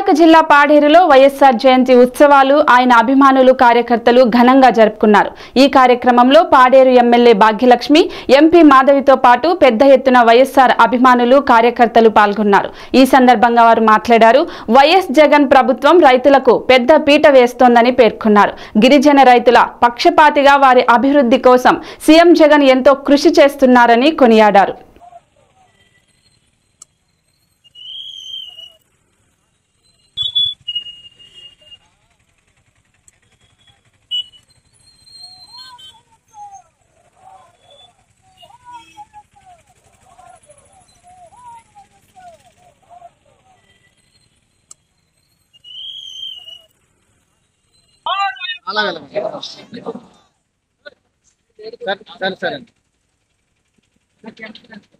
విశాఖ జిల్లా పాడేరులో వైఎస్ఆర్ జయంతి ఉత్సవాలు ఆయన అభిమానులు కార్యకర్తలు ఘనంగా జరుపుకున్నారు ఈ కార్యక్రమంలో పాడేరు ఎమ్మెల్యే భాగ్యలక్ష్మి ఎంపీ మాధవితో పాటు పెద్ద ఎత్తున వైఎస్ఆర్ అభిమానులు కార్యకర్తలు పాల్గొన్నారు ఈ సందర్భంగా వారు మాట్లాడారు వైఎస్ జగన్ ప్రభుత్వం రైతులకు పెద్ద పీట వేస్తోందని పేర్కొన్నారు గిరిజన రైతుల పక్షపాతిగా వారి అభివృద్ధి కోసం సీఎం జగన్ ఎంతో కృషి చేస్తున్నారని కొనియాడారు అలాగే అలాగే. సరే సరే సరే